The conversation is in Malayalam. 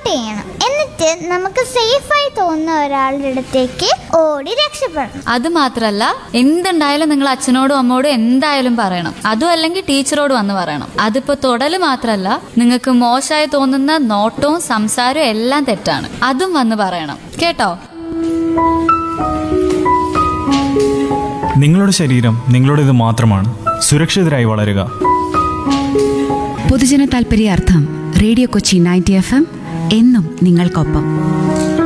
ചെയ്യണം എന്നിട്ട് നമുക്ക് സേഫായി തോന്നുന്ന ഒരാളുടെ അടുത്തേക്ക് ഓടി രക്ഷപ്പെടണം അത് മാത്രല്ല എന്തുണ്ടായാലും നിങ്ങൾ അച്ഛനോടും അമ്മോടും എന്തായാലും പറയണം അതും അല്ലെങ്കിൽ ടീച്ചറോട് വന്ന് പറയണം അതിപ്പോ തൊടല് മാത്രല്ല നിങ്ങൾക്ക് മോശമായി തോന്നുന്ന നോട്ടവും സംസാരവും എല്ലാം തെറ്റാണ് അതും വന്ന് പറയണം കേട്ടോ നിങ്ങളുടെ ശരീരം നിങ്ങളുടേത് മാത്രമാണ് സുരക്ഷിതരായി വളരുക പൊതുജന താൽപര്യാർത്ഥം radio Kochi ninety F M എന്നും നിങ്ങൾക്കൊപ്പം